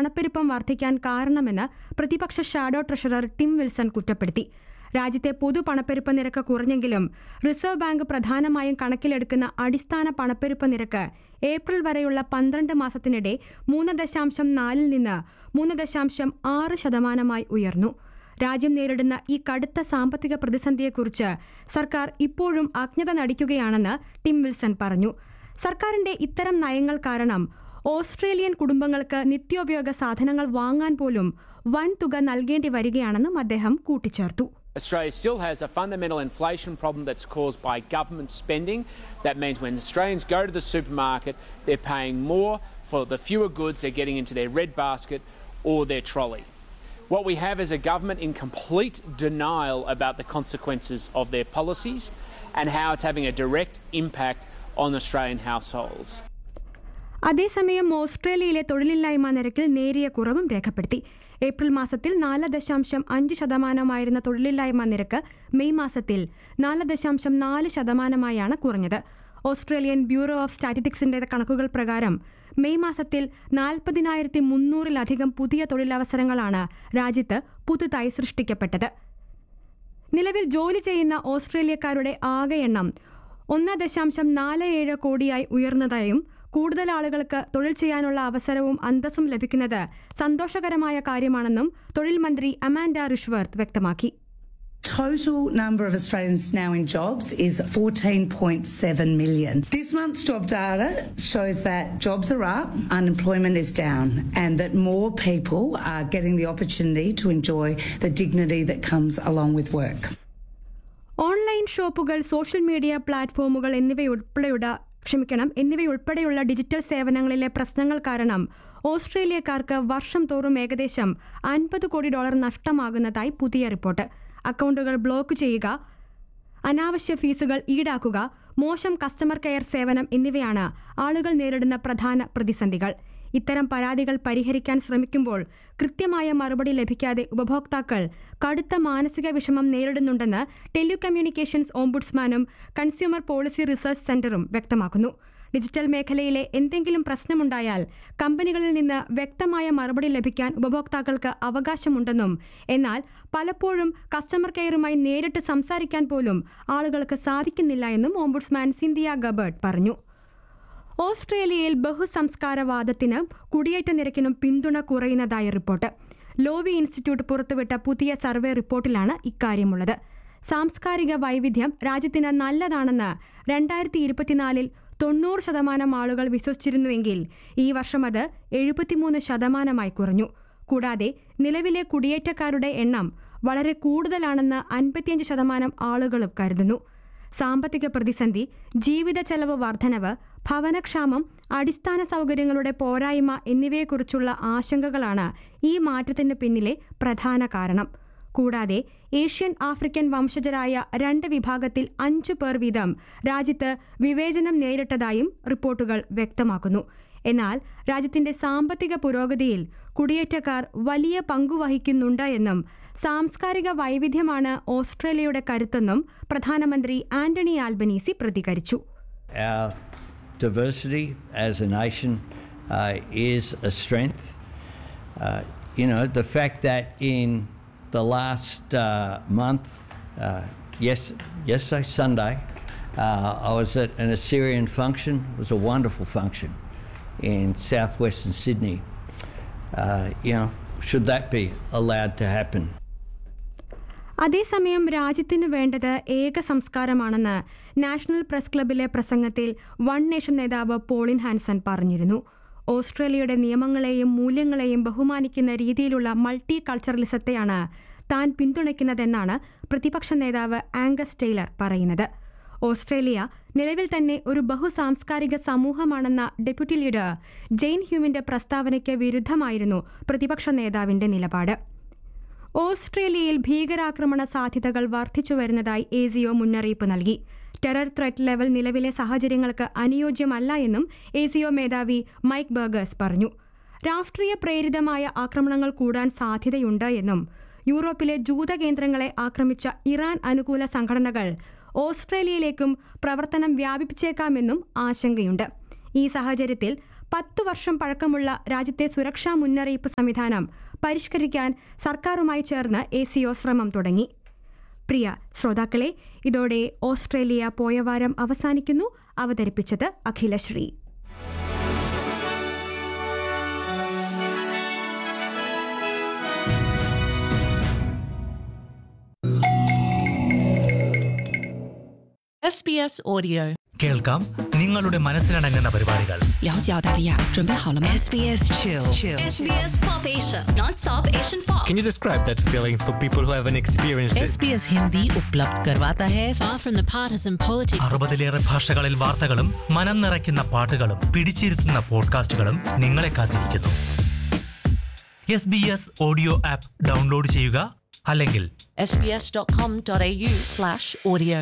പണപ്പെരുപ്പം വർദ്ധിക്കാൻ കാരണമെന്ന് പ്രതിപക്ഷ ഷാഡോ ട്രഷറർ ടിം വിൽസൺ കുറ്റപ്പെടുത്തി രാജ്യത്തെ പൊതു പണപ്പെരുപ്പ നിരക്ക് കുറഞ്ഞെങ്കിലും റിസർവ് ബാങ്ക് പ്രധാനമായും കണക്കിലെടുക്കുന്ന അടിസ്ഥാന പണപ്പെരുപ്പ നിരക്ക് ഏപ്രിൽ വരെയുള്ള പന്ത്രണ്ട് മാസത്തിനിടെ മൂന്ന് ദശാംശം നാലിൽ നിന്ന് മൂന്ന് ദശാംശം ആറ് ശതമാനമായി ഉയർന്നു രാജ്യം നേരിടുന്ന ഈ കടുത്ത സാമ്പത്തിക പ്രതിസന്ധിയെക്കുറിച്ച് സർക്കാർ ഇപ്പോഴും അജ്ഞത നടിക്കുകയാണെന്ന് ടിം വിൽസൺ പറഞ്ഞു സർക്കാരിന്റെ ഇത്തരം നയങ്ങൾ കാരണം ഓസ്ട്രേലിയൻ കുടുംബങ്ങൾക്ക് നിത്യോപയോഗ സാധനങ്ങൾ വാങ്ങാൻ പോലും വൻ തുക നൽകേണ്ടി വരികയാണെന്നും അദ്ദേഹം കൂട്ടിച്ചേർത്തു Australia still has a fundamental inflation problem that's caused by government spending. That means when Australians go to the supermarket, they're paying more for the fewer goods they're getting into their red basket or their trolley. What we have is a government in complete denial about the consequences of their policies and how it's having a direct impact on Australian households. അതേസമയം ഓസ്ട്രേലിയയിലെ തൊഴിലില്ലായ്മ നിരക്കിൽ നേരിയ കുറവും രേഖപ്പെടുത്തി April മാസത്തിൽ നാല് ദശാംശം അഞ്ച് ശതമാനമായിരുന്ന തൊഴിലില്ലായ്മ നിരക്ക് മെയ് മാസത്തിൽ നാല് ദശാംശം നാല് ശതമാനമായാണ് കുറഞ്ഞത് ഓസ്ട്രേലിയൻ ബ്യൂറോ ഓഫ് സ്റ്റാറ്റിസ്റ്റിക്സിന്റെ കണക്കുകൾ പ്രകാരം മെയ് മാസത്തിൽ നാൽപ്പതിനായിരത്തി മുന്നൂറിലധികം പുതിയ തൊഴിലവസരങ്ങളാണ് രാജ്യത്ത് പുതുതായി സൃഷ്ടിക്കപ്പെട്ടത് നിലവിൽ ജോലി ചെയ്യുന്ന ഓസ്ട്രേലിയക്കാരുടെ ആകെ എണ്ണം ഒന്ന് ദശാംശം നാല് ഏഴ് കോടിയായി ഉയർന്നതായും കൂടുതൽ ആളുകൾക്ക് തൊഴിൽ ചെയ്യാനുള്ള അവസരവും അന്തസ്സും ലഭിക്കുന്നത് സന്തോഷകരമായ കാര്യമാണെന്നും തൊഴിൽ മന്ത്രി അമാൻഡ റിഷ്വർത്ത് വ്യക്തമാക്കി Total number of Australians now in jobs is 14.7 million. This month's job data shows that jobs are up, unemployment is down, and that more people are getting the opportunity to enjoy the dignity that comes along with work. Online ഷോപ്പുകൾ social media പ്ലാറ്റ്ഫോമുകൾ എന്നിവയുൾപ്പെടെയുള്ള ക്ഷമിക്കണം എന്നിവയുൾപ്പെടെയുള്ള digital സേവനങ്ങളിലെ പ്രശ്നങ്ങൾ കാരണം ഓസ്ട്രേലിയക്കാർക്ക് വർഷം തോറും ഏകദേശം അൻപത് കോടി ഡോളർ നഷ്ടമാകുന്നതായി പുതിയ റിപ്പോർട്ട് അക്കൗണ്ടുകൾ ബ്ലോക്ക് ചെയ്യുക അനാവശ്യ ഫീസുകൾ ഈടാക്കുക മോശം കസ്റ്റമർ കെയർ സേവനം എന്നിവയാണ് ആളുകൾ നേരിടുന്ന പ്രധാന പ്രതിസന്ധികൾ ഇത്തരം പരാതികൾ പരിഹരിക്കാൻ ശ്രമിക്കുമ്പോൾ കൃത്യമായ മറുപടി ലഭിക്കാതെ ഉപഭോക്താക്കൾ കടുത്ത മാനസിക വിഷമം നേരിടുന്നുണ്ടെന്ന് ടെലികമ്മ്യൂണിക്കേഷൻസ് ഓംബുഡ്സ്മാനും കൺസ്യൂമർ പോളിസി റിസർച്ച് സെന്ററും വ്യക്തമാക്കുന്നു ഡിജിറ്റൽ മേഖലയിലെ എന്തെങ്കിലും പ്രശ്നമുണ്ടായാൽ കമ്പനികളിൽ നിന്ന് വ്യക്തമായ മറുപടി ലഭിക്കാൻ ഉപഭോക്താക്കൾക്ക് അവകാശമുണ്ടെന്നും എന്നാൽ പലപ്പോഴും കസ്റ്റമർ കെയറുമായി നേരിട്ട് സംസാരിക്കാൻ പോലും ആളുകൾക്ക് സാധിക്കുന്നില്ല എന്നും ഓംബുഡ്സ്മാൻ സിന്ധിയ ഗബർട്ട് പറഞ്ഞു ഓസ്ട്രേലിയയിൽ ബഹുസംസ്കാരവാദത്തിന് കുടിയേറ്റ നിരക്കിനും പിന്തുണ കുറയുന്നതായി റിപ്പോർട്ട് ലോവി ഇൻസ്റ്റിറ്റ്യൂട്ട് പുറത്തുവിട്ട പുതിയ സർവേ റിപ്പോർട്ടിലാണ് ഇക്കാര്യമുള്ളത് സാംസ്കാരിക വൈവിധ്യം രാജ്യത്തിന് നല്ലതാണെന്ന് രണ്ടായിരത്തി ഇരുപത്തിനാലിൽ തൊണ്ണൂറ് ശതമാനം ആളുകൾ വിശ്വസിച്ചിരുന്നുവെങ്കിൽ ഈ വർഷം അത് എഴുപത്തിമൂന്ന് ശതമാനമായി കുറഞ്ഞു കൂടാതെ നിലവിലെ കുടിയേറ്റക്കാരുടെ എണ്ണം വളരെ കൂടുതലാണെന്ന് അൻപത്തിയഞ്ച് ശതമാനം ആളുകളും കരുതുന്നു സാമ്പത്തിക പ്രതിസന്ധി ജീവിത ചെലവ് വർധനവ് ഭവനക്ഷാമം അടിസ്ഥാന സൗകര്യങ്ങളുടെ പോരായ്മ എന്നിവയെക്കുറിച്ചുള്ള ആശങ്കകളാണ് ഈ മാറ്റത്തിന് പിന്നിലെ പ്രധാന കാരണം കൂടാതെ ഏഷ്യൻ ആഫ്രിക്കൻ വംശജരായ രണ്ട് വിഭാഗത്തിൽ അഞ്ചു പേർ വീതം രാജ്യത്ത് വിവേചനം നേരിട്ടതായും റിപ്പോർട്ടുകൾ വ്യക്തമാക്കുന്നു എന്നാൽ രാജ്യത്തിന്റെ സാമ്പത്തിക പുരോഗതിയിൽ കുടിയേറ്റക്കാർ വലിയ പങ്കുവഹിക്കുന്നുണ്ട് എന്നും സാംസ്കാരിക വൈവിധ്യമാണ് ഓസ്ട്രേലിയയുടെ കരുത്തെന്നും പ്രധാനമന്ത്രി ആന്റണി ആൽബനീസി പ്രതികരിച്ചു Our diversity as a nation uh, is a strength. Uh, you know, the fact that in the last uh, month, uh, yes, yesterday, Sunday, uh, I was at an Assyrian function. It was a wonderful function in southwestern Sydney. Uh, you know, should that be allowed to happen? അതേസമയം രാജ്യത്തിന് വേണ്ടത് ഏക സംസ്കാരമാണെന്ന് national press ക്ലബിലെ പ്രസംഗത്തിൽ One Nation നേതാവ് Pauline Hanson പറഞ്ഞിരുന്നു ഓസ്ട്രേലിയയുടെ നിയമങ്ങളെയും മൂല്യങ്ങളെയും ബഹുമാനിക്കുന്ന രീതിയിലുള്ള മൾട്ടി കൾച്ചറലിസത്തെയാണ് താൻ പിന്തുണയ്ക്കുന്നതെന്നാണ് പ്രതിപക്ഷ നേതാവ് ആംഗസ് ടെയ്ലർ പറയുന്നത് ഓസ്ട്രേലിയ നിലവിൽ തന്നെ ഒരു ബഹുസാംസ്കാരിക സമൂഹമാണെന്ന ഡെപ്യൂട്ടി ലീഡർ ജെയിൻ ഹ്യൂമിന്റെ പ്രസ്താവനയ്ക്ക് വിരുദ്ധമായിരുന്നു പ്രതിപക്ഷ നേതാവിന്റെ നിലപാട് ഓസ്ട്രേലിയയിൽ ഭീകരാക്രമണ സാധ്യതകൾ വർദ്ധിച്ചു വരുന്നതായി എസിഒ മുന്നറിയിപ്പ് നൽകി ടെറർ ത്രെറ്റ് ലെവൽ നിലവിലെ സാഹചര്യങ്ങൾക്ക് അനുയോജ്യമല്ല എന്നും എസിഒ മേധാവി മൈക്ക് ബർഗേഴ്സ് പറഞ്ഞു രാഷ്ട്രീയ പ്രേരിതമായ ആക്രമണങ്ങൾ കൂടാൻ സാധ്യതയുണ്ട് എന്നും യൂറോപ്പിലെ ജൂത കേന്ദ്രങ്ങളെ ആക്രമിച്ച ഇറാൻ അനുകൂല സംഘടനകൾ ഓസ്ട്രേലിയയിലേക്കും പ്രവർത്തനം വ്യാപിപ്പിച്ചേക്കാമെന്നും ആശങ്കയുണ്ട് ഈ സാഹചര്യത്തിൽ പത്തു വർഷം പഴക്കമുള്ള രാജ്യത്തെ സുരക്ഷാ മുന്നറിയിപ്പ് സംവിധാനം പരിഷ്കരിക്കാൻ സർക്കാരുമായി ചേർന്ന് എ സിഒ ശ്രമം തുടങ്ങി പ്രിയ ശ്രോതാക്കളെ ഇതോടെ ഓസ്ട്രേലിയ പോയ വാരം അവസാനിക്കുന്നു അവതരിപ്പിച്ചത് അഖിലശ്രീ SBS Audio. കേൾക്കാം നിങ്ങളുടെ മനസ്സിലടങ്ങുന്ന പരിപാടികൾ 了解澳大利亚，准备好了吗 SBS Chill. SBS Pop Asia, non-stop Asian pop. Can you describe that feeling for people who haven't experienced it? SBS Hindi उपलब्ध करवाता है Far from the partisan politics. അറുപതിലേറെ ഭാഷകളിൽ വാർത്തകളും മനം നിറയ്ക്കുന്ന പാട്ടുകളും പിടിച്ചിരുത്തുന്ന പോഡ്കാസ്റ്റുകളും നിങ്ങളെ കാത്തിരിക്കുന്നു S B S audio app download ചെയ്യുക അല്ലെങ്കിൽ sbs.com.au slash audio.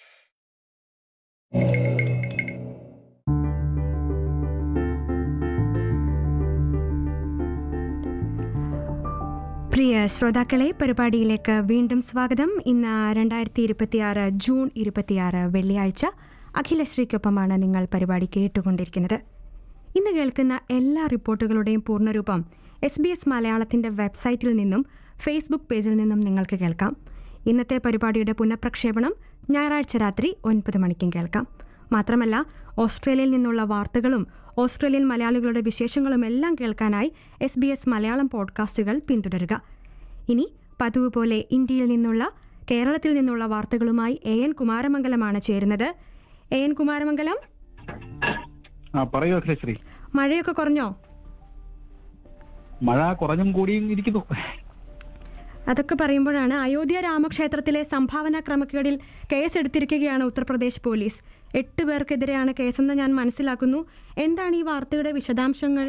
പ്രിയ ശ്രോതാക്കളെ പരിപാടിയിലേക്ക് വീണ്ടും സ്വാഗതം ഇന്ന് രണ്ടായിരത്തി ഇരുപത്തിയാറ് ജൂൺ ഇരുപത്തിയാറ് വെള്ളിയാഴ്ച അഖിലശ്രീക്കൊപ്പമാണ് നിങ്ങൾ പരിപാടി കേട്ടുകൊണ്ടിരിക്കുന്നത് ഇന്ന് കേൾക്കുന്ന എല്ലാ റിപ്പോർട്ടുകളുടെയും പൂർണ്ണരൂപം എസ് ബി എസ് മലയാളത്തിൻ്റെ വെബ്സൈറ്റിൽ നിന്നും ഫേസ്ബുക്ക് പേജിൽ നിന്നും നിങ്ങൾക്ക് കേൾക്കാം ഇന്നത്തെ പരിപാടിയുടെ പുനഃപ്രക്ഷേപണം ഞായറാഴ്ച രാത്രി ഒൻപത് മണിക്കും കേൾക്കാം മാത്രമല്ല ഓസ്ട്രേലിയയിൽ നിന്നുള്ള വാർത്തകളും ഓസ്ട്രേലിയൻ മലയാളികളുടെ വിശേഷങ്ങളും എല്ലാം കേൾക്കാനായി എസ് ബി എസ് മലയാളം പോഡ്കാസ്റ്റുകൾ പിന്തുടരുക ഇനി പതിവ് പോലെ ഇന്ത്യയിൽ നിന്നുള്ള കേരളത്തിൽ നിന്നുള്ള വാർത്തകളുമായി എ എൻ കുമാരമംഗലമാണ് ചേരുന്നത് എ എൻ കുമാരമംഗലം ആ പറയൂ അഖിലശ്രീ മഴയൊക്കെ കുറഞ്ഞോ മഴ കുറഞ്ഞും കൂടിയും ഇരിക്കുന്നു അതൊക്കെ പറയുമ്പോഴാണ് അയോധ്യ രാമക്ഷേത്രത്തിലെ സംഭാവന ക്രമക്കേടിൽ കേസെടുത്തിരിക്കുകയാണ് ഉത്തർപ്രദേശ് പോലീസ് എട്ട് പേർക്കെതിരെയാണ് കേസെന്ന് ഞാൻ മനസ്സിലാക്കുന്നു എന്താണ് ഈ വാർത്തയുടെ വിശദാംശങ്ങൾ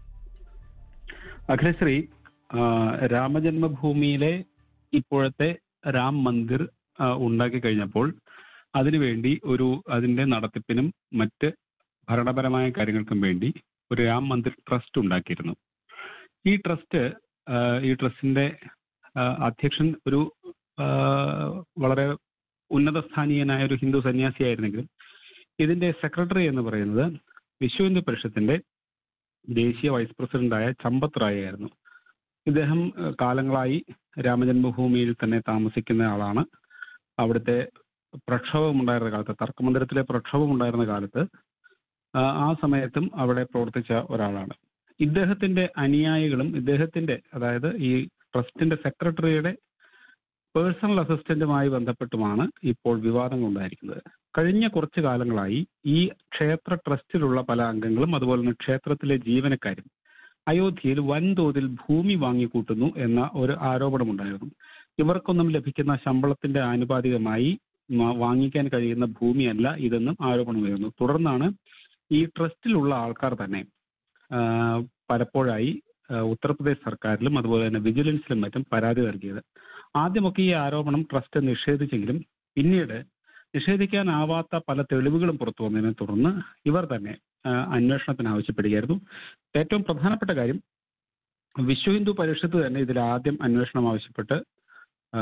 അഖിലശ്രീ ആ, രാമജന്മഭൂമിയിലെ ഇപ്പോഴത്തെ രാം മന്ദിർ ആ, ഉണ്ടാക്കി കഴിഞ്ഞപ്പോൾ അതിനുവേണ്ടി ഒരു അതിന്റെ നടത്തിപ്പിനും മറ്റ് ഭരണപരമായ കാര്യങ്ങൾക്കും വേണ്ടി ഒരു രാം മന്ദിർ ട്രസ്റ്റ് ഉണ്ടാക്കിയിരുന്നു ഈ ട്രസ്റ്റ് ആ, ഈ ട്രസ്റ്റിന്റെ ആ, അധ്യക്ഷൻ ഒരു ആ, വളരെ ഉന്നതസ്ഥാനീയനായ ഒരു ഹിന്ദു സന്യാസിയായിരുന്നെങ്കിലും ഇതിന്റെ സെക്രട്ടറി എന്ന് പറയുന്നത് വിശ്വ ഹിന്ദു പരിഷത്തിന്റെ ദേശീയ വൈസ് പ്രസിഡന്റായ ചമ്പത് റായ് ആയിരുന്നു ഇദ്ദേഹം ഏഹ്, കാലങ്ങളായി രാമജന്മഭൂമിയിൽ തന്നെ താമസിക്കുന്ന ആളാണ് അവിടുത്തെ പ്രക്ഷോഭം ഉണ്ടായിരുന്ന കാലത്ത് തർക്കമന്ദിരത്തിലെ പ്രക്ഷോഭം ഉണ്ടായിരുന്ന കാലത്ത് ആ, ആ സമയത്തും അവിടെ പ്രവർത്തിച്ച ഒരാളാണ് ഇദ്ദേഹത്തിന്റെ അനുയായികളും ഇദ്ദേഹത്തിന്റെ അതായത് ഈ ട്രസ്റ്റിന്റെ സെക്രട്ടറിയുടെ പേഴ്സണൽ അസിസ്റ്റന്റുമായി ബന്ധപ്പെട്ടുമാണ് ഇപ്പോൾ വിവാദങ്ങൾ ഉണ്ടായിരിക്കുന്നത് കഴിഞ്ഞ കുറച്ചു കാലങ്ങളായി ഈ ക്ഷേത്ര ട്രസ്റ്റിലുള്ള പല അംഗങ്ങളും അതുപോലെ തന്നെ ക്ഷേത്രത്തിലെ ജീവനക്കാരും അയോധ്യയിൽ വൻതോതിൽ ഭൂമി വാങ്ങിക്കൂട്ടുന്നു എന്ന ഒരു ആരോപണമുണ്ടായിരുന്നു ഇവർക്കൊന്നും ലഭിക്കുന്ന ശമ്പളത്തിന്റെ ആനുപാതികമായി മ- വാങ്ങിക്കാൻ കഴിയുന്ന ഭൂമിയല്ല ഇതെന്നും ആരോപണമുയർന്നു തുടർന്നാണ് ഈ ട്രസ്റ്റിലുള്ള ആൾക്കാർ തന്നെ ആ, പലപ്പോഴായി ആ, ഉത്തർപ്രദേശ് സർക്കാരിലും അതുപോലെ തന്നെ വിജിലൻസിലും മറ്റും പരാതി നൽകിയത് ആദ്യമൊക്കെ ഈ ആരോപണം ട്രസ്റ്റ് നിഷേധിച്ചെങ്കിലും പിന്നീട് നിഷേധിക്കാനാവാത്ത പല തെളിവുകളും പുറത്തു വന്നതിനെ തുടർന്ന് ഇവർ തന്നെ ആ, അന്വേഷണത്തിന് ആവശ്യപ്പെടുകയായിരുന്നു ഏറ്റവും പ്രധാനപ്പെട്ട കാര്യം വിശ്വ ഹിന്ദു പരിഷത്ത് തന്നെ ഇതിൽ ആദ്യം അന്വേഷണം ആവശ്യപ്പെട്ട് ആ,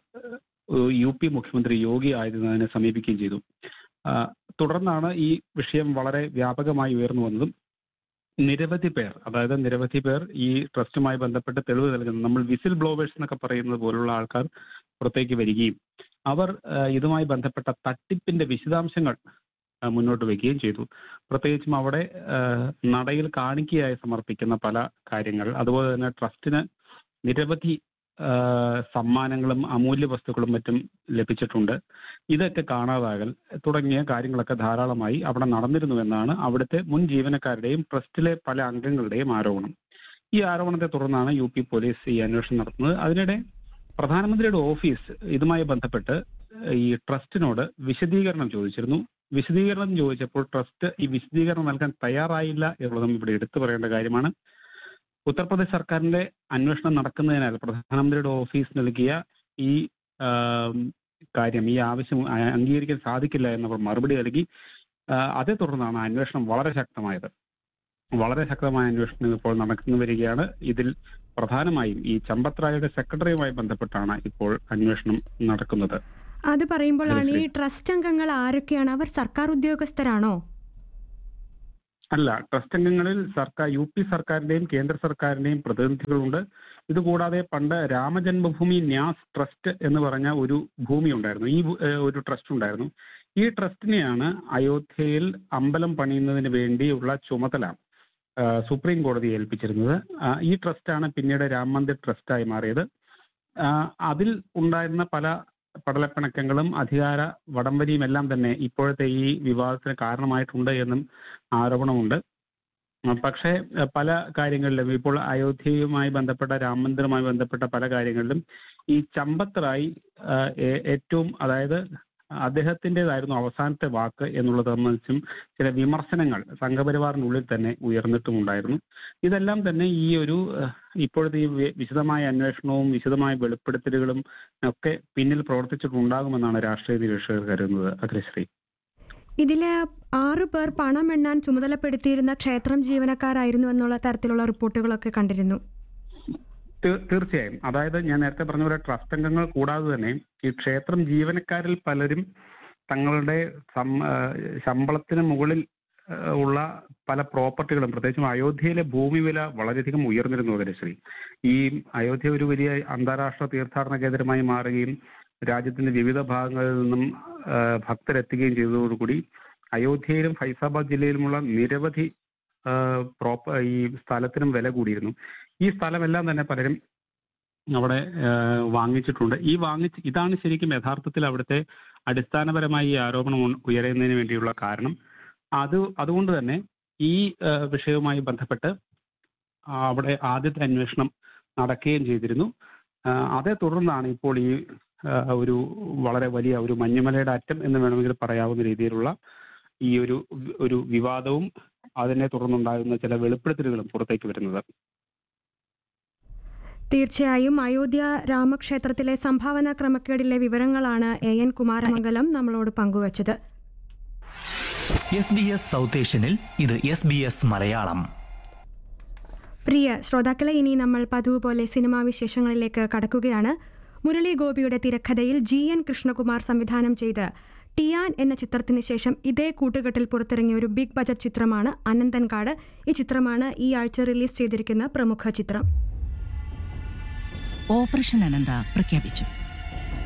യു പി മുഖ്യമന്ത്രി യോഗി ആദിത്യനാഥിനെ സമീപിക്കുകയും ചെയ്തു ആ, തുടർന്നാണ് ഈ വിഷയം വളരെ വ്യാപകമായി ഉയർന്നു വന്നതും നിരവധി പേർ അതായത് നിരവധി പേർ ഈ ട്രസ്റ്റുമായി ബന്ധപ്പെട്ട് തെളിവ് നൽകുന്നു നമ്മൾ വിസിൽ ബ്ലോവേഴ്സ് എന്നൊക്കെ പറയുന്നത് പോലുള്ള ആൾക്കാർ പുറത്തേക്ക് വരികയും അവർ ആ, ഇതുമായി ബന്ധപ്പെട്ട തട്ടിപ്പിന്റെ വിശദാംശങ്ങൾ ആ, മുന്നോട്ട് വയ്ക്കുകയും ചെയ്തു പ്രത്യേകിച്ചും അവിടെ ആ, നടയിൽ കാണിക്കയായി സമർപ്പിക്കുന്ന പല കാര്യങ്ങൾ അതുപോലെ തന്നെ ട്രസ്റ്റിന് നിരവധി ആ, സമ്മാനങ്ങളും അമൂല്യ വസ്തുക്കളും മറ്റും ലഭിച്ചിട്ടുണ്ട് ഇതൊക്കെ കാണാതാകൽ തുടങ്ങിയ കാര്യങ്ങളൊക്കെ ധാരാളമായി അവിടെ നടന്നിരുന്നുവെന്നാണ് അവിടുത്തെ മുൻ ജീവനക്കാരുടെയും ട്രസ്റ്റിലെ പല അംഗങ്ങളുടെയും ആരോപണം ഈ ആരോപണത്തെ തുടർന്നാണ് യു പി പോലീസ് ഈ അന്വേഷണം നടത്തുന്നത് അതിനിടെ പ്രധാനമന്ത്രിയുടെ ഓഫീസ് ഇതുമായി ബന്ധപ്പെട്ട് ഈ ട്രസ്റ്റിനോട് വിശദീകരണം ചോദിച്ചിരുന്നു വിശദീകരണം ചോദിച്ചപ്പോൾ ട്രസ്റ്റ് ഈ വിശദീകരണം നൽകാൻ തയ്യാറായില്ല എന്നുള്ളതും ഇവിടെ എടുത്തു പറയേണ്ട കാര്യമാണ് ഉത്തർപ്രദേശ് സർക്കാരിന്റെ അന്വേഷണം നടക്കുന്നതിനാൽ പ്രധാനമന്ത്രിയുടെ ഓഫീസ് നൽകിയ ഈ ആം, കാര്യം ഈ ആവശ്യം അ- അംഗീകരിക്കാൻ സാധിക്കില്ല എന്നവർ മറുപടി നൽകി ആ, അതേ തുടർന്നാണ് അന്വേഷണം വളരെ ശക്തമായത് വളരെ ശക്തമായ അന്വേഷണം ഇപ്പോൾ നടക്കുന്നു വരികയാണ് ഇതിൽ പ്രധാനമായും ഈ ചമ്പത് റായുടെ സെക്രട്ടറിയുമായി ബന്ധപ്പെട്ടാണ് ഇപ്പോൾ അന്വേഷണം നടക്കുന്നത് അത് പറയുമ്പോഴാണ് ഈ ശരി. ട്രസ്റ്റ് അംഗങ്ങൾ ആരൊക്കെയാണ് അവർ സർക്കാർ ഉദ്യോഗസ്ഥരാണോ അല്ല ട്രസ്റ്റ് അംഗങ്ങളിൽ സർക്കാർ യു പി സർക്കാരിന്റെയും കേന്ദ്ര സർക്കാരിന്റെയും പ്രതിനിധികളുണ്ട് ഇതുകൂടാതെ പണ്ട് രാമജന്മഭൂമി ന്യാസ് ട്രസ്റ്റ് എന്ന് പറഞ്ഞ ഒരു ഭൂമി ഉണ്ടായിരുന്നു ഈ ഭൂ- ഏഹ് ഒരു ട്രസ്റ്റ് ഉണ്ടായിരുന്നു ഈ ട്രസ്റ്റിനെയാണ് അയോധ്യയിൽ അമ്പലം പണിയുന്നതിന് വേണ്ടിയുള്ള ചുമതല ആ, സുപ്രീം കോടതി ഏൽപ്പിച്ചിരുന്നത് ആ, ഈ ട്രസ്റ്റാണ് പിന്നീട് രാം മന്ദിർ ട്രസ്റ്റായി മാറിയത് ആ, അതിൽ ഉണ്ടായിരുന്ന പല പടലപ്പിണക്കങ്ങളും അധികാര വടംവലിയും എല്ലാം തന്നെ ഇപ്പോഴത്തെ ഈ വിവാദത്തിന് കാരണമായിട്ടുണ്ട് എന്നും ആരോപണമുണ്ട് ആ, പക്ഷേ ആ, പല കാര്യങ്ങളിലും ഇപ്പോൾ അയോധ്യയുമായി ബന്ധപ്പെട്ട രാം മന്ദിറുമായി ബന്ധപ്പെട്ട പല കാര്യങ്ങളിലും ഈ ചമ്പത്തറായി ആ, ഏ- ഏറ്റവും അതായത് അദ്ദേഹത്തിൻ്റെതായിരുന്നു അവസാനത്തെ വാക്ക് എന്നുള്ളത് സംബന്ധിച്ചും ചില വിമർശനങ്ങൾ സംഘപരിവാറിനുള്ളിൽ തന്നെ ഉയർന്നിട്ടുമുണ്ടായിരുന്നു ഇതെല്ലാം തന്നെ ഈ ഒരു ഏഹ്, ഇപ്പോഴത്തെ ഈ വി- വിശദമായ അന്വേഷണവും വിശദമായ വെളിപ്പെടുത്തലുകളും ഒക്കെ പിന്നിൽ പ്രവർത്തിച്ചിട്ടുണ്ടാകുമെന്നാണ് രാഷ്ട്രീയ നിരീക്ഷകർ കരുതുന്നത് അഖിലശ്രീ ഇതിലെ ആറു പേർ പണം എണ്ണാൻ ചുമതലപ്പെടുത്തിയിരുന്ന ക്ഷേത്രം ജീവനക്കാരായിരുന്നു എന്നുള്ള തരത്തിലുള്ള റിപ്പോർട്ടുകളൊക്കെ കണ്ടിരുന്നു തീ- തീർച്ചയായും അതായത് ഞാൻ നേരത്തെ പറഞ്ഞ പോലെ ട്രസ്റ്റ് അംഗങ്ങൾ കൂടാതെ തന്നെ ഈ ക്ഷേത്രം ജീവനക്കാരിൽ പലരും തങ്ങളുടെ സം- ആ, ശമ്പളത്തിന് മുകളിൽ ആ, ഉള്ള പല പ്രോപ്പർട്ടികളും പ്രത്യേകിച്ചും അയോധ്യയിലെ ഭൂമി വില വളരെയധികം ഉയർന്നിരുന്നു അഖിലശ്രീ ഈ അയോധ്യ ഒരു വലിയ അന്താരാഷ്ട്ര തീർത്ഥാടന കേന്ദ്രമായി മാറുകയും രാജ്യത്തിന്റെ വിവിധ ഭാഗങ്ങളിൽ നിന്നും ആ, ഭക്തരെത്തുകയും ചെയ്തതോടുകൂടി അയോധ്യയിലും ഫൈസാബാദ് ജില്ലയിലുമുള്ള നിരവധി ആ, പ്രോപ്പ ഈ സ്ഥലത്തിനും വില കൂടിയിരുന്നു ഈ സ്ഥലമെല്ലാം തന്നെ പലരും അവിടെ ആ, വാങ്ങിച്ചിട്ടുണ്ട് ഈ വാങ്ങിച്ച് ഇതാണ് ശരിക്കും യഥാർത്ഥത്തിൽ അവിടുത്തെ അടിസ്ഥാനപരമായി ഈ ആരോപണം ഉ- ഉയരുന്നതിന് വേണ്ടിയുള്ള കാരണം അത് അതുകൊണ്ട് തന്നെ ഈ ആ, വിഷയവുമായി ബന്ധപ്പെട്ട് ആ, അവിടെ ആദ്യത്തെ അന്വേഷണം നടക്കുകയും ചെയ്തിരുന്നു ആ, അതേ തുടർന്നാണ് ഇപ്പോൾ ഈ ആ, ഒരു വളരെ വലിയ ഒരു മഞ്ഞുമലയുടെ അറ്റം എന്ന് വേണമെങ്കിൽ പറയാവുന്ന രീതിയിലുള്ള ഈ ഒരു ഒരു വിവാദവും അതിനെ തുടർന്നുണ്ടാകുന്ന ചില വെളിപ്പെടുത്തലുകളും പുറത്തേക്ക് വരുന്നത് തീർച്ചയായും അയോധ്യ രാമക്ഷേത്രത്തിലെ സംഭാവന ക്രമക്കേടിലെ വിവരങ്ങളാണ് എ എൻ കുമാരമംഗലം നമ്മളോട് പങ്കുവച്ചത് എസ് ബി എസ് സൗത്ത് ഏഷ്യനിൽ ഇത് എസ് ബി എസ് മലയാളം പ്രിയ ശ്രോതാക്കളെ ഇനി നമ്മൾ പതിവ് പോലെ സിനിമാ വിശേഷങ്ങളിലേക്ക് കടക്കുകയാണ് മുരളി ഗോപിയുടെ തിരക്കഥയിൽ ജി എൻ കൃഷ്ണകുമാർ സംവിധാനം ചെയ്ത് ടിയാൻ എന്ന ചിത്രത്തിന് ശേഷം ഇതേ കൂട്ടുകെട്ടിൽ പുറത്തിറങ്ങിയ ഒരു ബിഗ് ബജറ്റ് ചിത്രമാണ് അനന്തൻകാട് ഈ ചിത്രമാണ് ഈ ആഴ്ച റിലീസ് ചെയ്തിരിക്കുന്ന പ്രമുഖ ചിത്രം ഓപ്പറേഷൻ അനന്ത പ്രഖ്യാപിച്ചു